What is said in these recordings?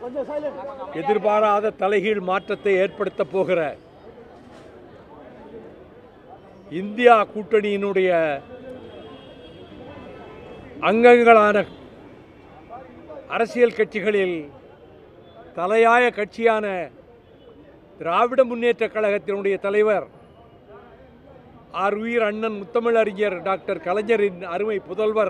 எதிர்பாராத தலைகீழ் மாற்றத்தை ஏற்படுத்த போகிற இந்தியா கூட்டணியினுடைய அங்கங்களான அரசியல் கட்சிகளில் தலையாய கட்சியான திராவிட முன்னேற்றக் கழகத்தினுடைய தலைவர் ஆர் உயிர் அண்ணன் முத்தமிழறிஞர் டாக்டர் கலைஞரின் அருமை புதல்வர்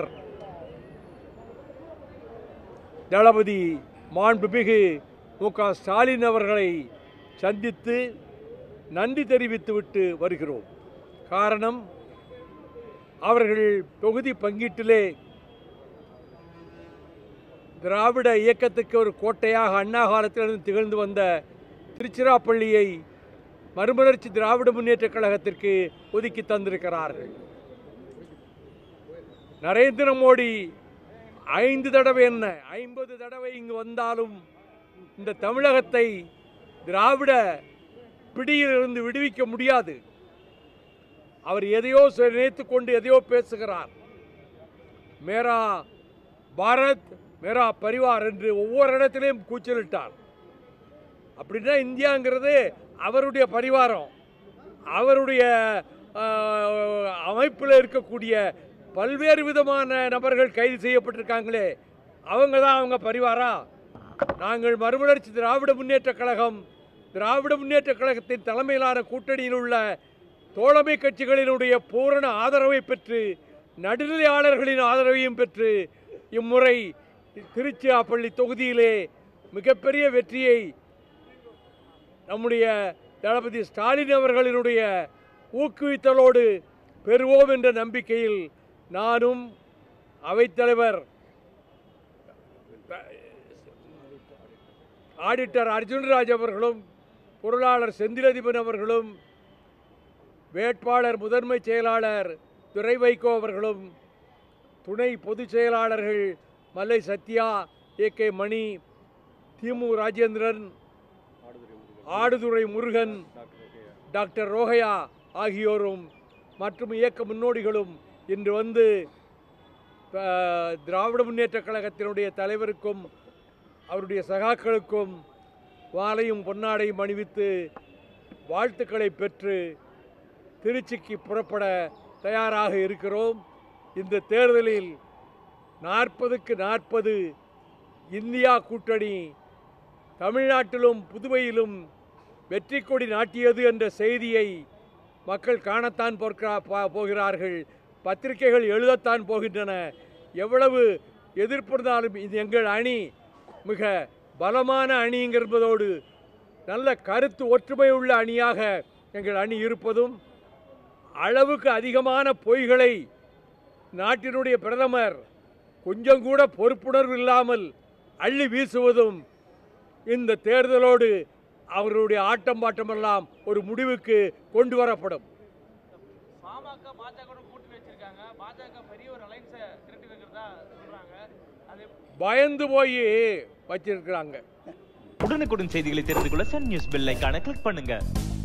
தளபதி மாண்புமிகு மு க ஸ்டாலின் அவர்களை சந்தித்து நன்றி தெரிவித்துவிட்டு வருகிறோம் காரணம் அவர்கள் தொகுதி பங்கீட்டிலே திராவிட இயக்கத்துக்கு ஒரு கோட்டையாக அண்ணா காலத்திலிருந்து திகழ்ந்து வந்த திருச்சிராப்பள்ளியை மறுமலர்ச்சி திராவிட முன்னேற்றக் கழகத்திற்கு ஒதுக்கி தந்திருக்கிறார்கள் நரேந்திர மோடி ஐந்து தடவை என்ன ஐம்பது தடவை இங்கு வந்தாலும் இந்த தமிழகத்தை திராவிட பிடியிலிருந்து விடுவிக்க முடியாது அவர் எதையோ நினைத்துக் கொண்டு எதையோ பேசுகிறார் மேரா பாரத் மேரா பரிவார் என்று ஒவ்வொரு இடத்திலையும் கூச்சலிட்டார் அப்படின்னா இந்தியாங்கிறது அவருடைய பரிவாரம் அவருடைய அமைப்பில் இருக்கக்கூடிய பல்வேறு விதமான நபர்கள் கைது செய்யப்பட்டிருக்காங்களே அவங்க தான் அவங்க பரிவாரா நாங்கள் மறுமலர்ச்சி திராவிட முன்னேற்ற கழகம் திராவிட முன்னேற்ற கழகத்தின் தலைமையிலான கூட்டணியில் உள்ள தோழமை கட்சிகளினுடைய பூரண ஆதரவை பெற்று நடுநிலையாளர்களின் ஆதரவையும் பெற்று இம்முறை திருச்சிராப்பள்ளி தொகுதியிலே மிகப்பெரிய வெற்றியை நம்முடைய தளபதி ஸ்டாலின் அவர்களினுடைய ஊக்குவித்தலோடு பெறுவோம் என்ற நம்பிக்கையில் நானும் அவைத்தலைவர் ஆடிட்டர் அர்ஜுன்ராஜ் அவர்களும் பொருளாளர் செந்திலதிபன் அவர்களும் வேட்பாளர் முதன்மை செயலாளர் துரை வைகோ அவர்களும் துணை பொதுச் செயலாளர்கள் மல்லை சத்யா ஏ கே மணி திமு ராஜேந்திரன் ஆடுதுறை முருகன் டாக்டர் ரோஹயா ஆகியோரும் மற்றும் இயக்க முன்னோடிகளும் இன்று வந்து அஹ், திராவிட முன்னேற்றக் கழகத்தினுடைய தலைவருக்கும் அவருடைய சகாக்களுக்கும் வாளையும் பொன்னாடையும் அணிவித்து வாழ்த்துக்களை பெற்று திருச்சிக்கு புறப்பட தயாராக இருக்கிறோம் இந்த தேர்தலில் நாற்பதுக்கு நாற்பது இந்தியா கூட்டணி தமிழ்நாட்டிலும் புதுவையிலும் வெற்றி கொடி நாட்டியது என்ற செய்தியை மக்கள் காணத்தான் போர்க்கிறா- பா- போகிறார்கள் பத்திரிகைகள் எழுதத்தான் போகின்றன எவ்வளவு எதிர்ப்பு இருந்தாலும் இது எங்கள் அணி மிக பலமான அணிங்கிறதோடு நல்ல கருத்து ஒற்றுமை உள்ள அணியாக எங்கள் அணி இருப்பதும் அளவுக்கு அதிகமான பொய்களை நாட்டினுடைய பிரதமர் கொஞ்சம் கூட பொறுப்புணர்வு இல்லாமல் அள்ளி வீசுவதும் இந்த தேர்தலோடு அவர்களுடைய ஆட்டம் பாட்டமெல்லாம் ஒரு முடிவுக்கு கொண்டு வரப்படும் பாமக பாஜக கூட்டணி வச்சிருக்காங்க பாஜக பெரிய ஒரு அலைன்ஸை திரட்டி வைக்கிறதா சொல்றாங்க அது பயந்து போய் வச்சிருக்கிறாங்க உடனுக்குடன் செய்திகளை தெரிந்து கொள்ள சன் நியூஸ் பெல் ஐகானை கிளிக் பண்ணுங்க